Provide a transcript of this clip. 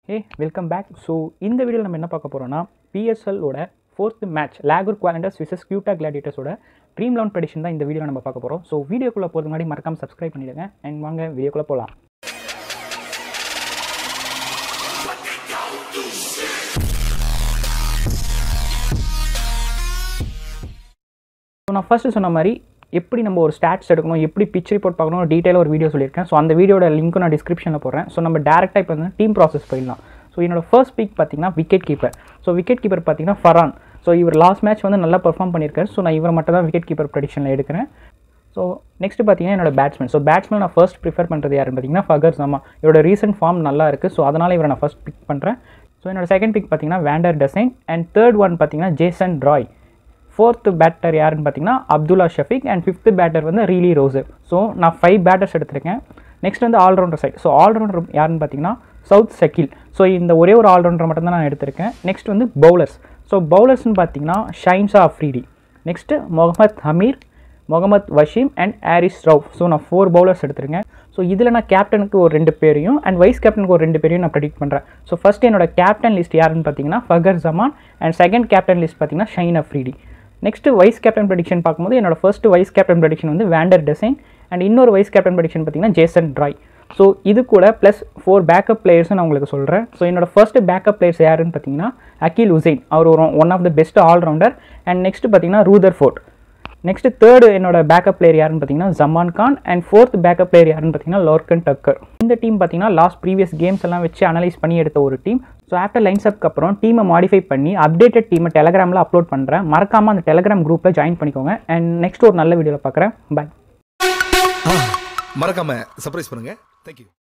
ஏ welcome back so இந்த வீடியோவில் நம்ம என்ன பார்க்க போகிறோம்னா பிஎஸ்எல்லோட ஃபோர்த் மேட்ச் லேகூர் குவாலண்டர்ஸ் விசஸ் கியூட்டா கிளாடிட்டர்ஸோட ட்ரீம் லவுன் ப்ரெடிஷன் தான் இந்த வீடியோ நம்ம பார்க்க போகிறோம் ஸோ வீடியோக்குள்ளே போகிறது முன்னாடி மறக்காம சப்ஸ்கிரைப் பண்ணிடுங்க அண்ட் வாங்க வீடியோக்குள்ளே போகலாம் ஸோ நான் ஃபஸ்ட்டு சொன்ன மாதிரி எப்படி நம்ம ஒரு ஸ்டாட்ஸ் எடுக்கணும் எப்படி பிச் ரிப்போர்ட் பார்க்கணும் டீட்டெயிலாக ஒரு வீடியோ சொல்லியிருக்கேன் ஸோ அந்த வீடியோட லிங்க்கும் நான் டிஸ்கிரிப்ஷனில் போடுறேன் ஸோ நம்ம டேரெக்டாக இப்போ வந்து டீம் ப்ராசஸ் போயிடலாம் ஸோ என்னோட ஃபர்ஸ்ட் பிக் பார்த்தீங்கன்னா wicket keeper so wicket keeper பார்த்தீங்கன்னா ஃபரான் ஸோ இவர் லாஸ்ட் மேட்ச் வந்து நல்லா பெர்ஃபார்ம் பண்ணியிருக்காரு ஸோ நான் இவரை மட்டும் தான் விக்கெட் கீப்பர் ப்ரெடிஷனில் எடுக்கிறேன் ஸோ நெக்ஸ்ட் பார்த்தீங்கன்னா என்னோட பேட்ஸ்மேன் ஸோ பேட்ஸ்மேன் நான் ஃபர்ஸ்ட் ப்ரிஃபர் பண்ணுறது யாருன்னு பார்த்தீங்கன்னா ஃபகர் சமா இவரோட ரீசெண்ட் ஃபார்ம் நல்லா இருக்குது ஸோ அதனால் இவரை நான் ஃபர்ஸ்ட் பிக் பண்ணுறேன் ஸோ என்னோட செகண்ட் பிக் பார்த்தீங்கன்னா van der Dussen and third one பார்த்தீங்கன்னா ஜேசன் ராய் ஃபோர்த்து பேட்டர் யாருன்னு பார்த்தீங்கன்னா Abdullah Shafique and fifth batter வந்து ரீலி ரோசர் ஸோ நான் ஃபைவ் பேட்டர்ஸ் எடுத்திருக்கேன் நெக்ஸ்ட் வந்து ஆல்ரவுண்டர் சைட் ஸோ ஆல்ரவுண்டர் யாருன்னு பார்த்தீங்கன்னா சவுத் ஷக்கீல் ஸோ இந்த ஒரே ஒரு ஆல்ரவுண்டர் மட்டும் தான் நான் எடுத்திருக்கேன் நெக்ஸ்ட் வந்து பவுலர்ஸ் ஸோ பவுலர்ஸ்னு பார்த்தீங்கன்னா ஷைன்ஸா Afridi next Mohammed Hamir Mohammed வஷீம் and Aries ரவ் so நான் ஃபோர் பவுலர்ஸ் எடுத்திருக்கேன் ஸோ இதில் நான் கேப்டனுக்கு ஒரு ரெண்டு பேரையும் அண்ட் வைஸ் கேப்டனுக்கு ஒரு ரெண்டு பேரையும் நான் ப்ரெடிக்ட் பண்ணுறேன் ஸோ ஃபஸ்ட் என்னோட கேப்டன் லிஸ்ட் யாருன்னு பார்த்தீங்கன்னா Fakhar Zaman and second captain list பார்த்தீங்கன்னா Shaheen Afridi next vice captain prediction பார்க்கும்போது என்னோட ஃபர்ஸ்ட் வைஸ் கேப்டன் ப்ரெடிக்ஷன் வந்து வேண்டர் டெசைன் அண்ட் இன்னொரு வைஸ் கேப்டன் ப்ரெடிக்ஷன் பார்த்தீங்கன்னா ஜேசன் ட்ராய் ஸோ இது கூட ப்ளஸ் ஃபோர் பேக்கப் பிளேயர்ஸும் நான் உங்களுக்கு சொல்கிறேன் ஸோ என்னோட ஃபர்ஸ்ட் பேக்கப் பிளேயர்ஸ் யாருன்னு பார்த்தீங்கன்னா அகில் உசைன் அவர் ஒரு one of the best allrounder and next பார்த்தீங்கன்னா ரூதர் ஃபோர்ட் நெக்ஸ்ட் தேர்டு என்னோட பேக்கப் பிளேயர் யாருன்னு பார்த்தீங்கன்னா Zaman Khan and fourth backup player யாருன்னு பார்த்தீங்கன்னா லோர்கன் டக்கர் இந்த டீம் பார்த்தீங்கன்னா லாஸ்ட் ப்ரீவியஸ் கேம்ஸ் எல்லாம் வச்சு அனலைஸ் பண்ணி எடுத்த ஒரு டீம் ஸோ ஆஃப்டர் லைன்ஸ் அப்க்கு அப்புறம் டீமை மாடிஃபை பண்ணி அப்டேட்டட் டீமை டெலகிராமில் அப்லோட் பண்ணுறேன் மறக்காமல் அந்த டெலகிராம் குரூப்பில் ஜாயின் பண்ணிக்கோங்க அண்ட் நெக்ஸ்ட் ஒரு நல்ல வீடியோவில் பார்க்குறேன் பை மறக்காம சர்ப்ரைஸ் பண்ணுங்க தேங்க்யூ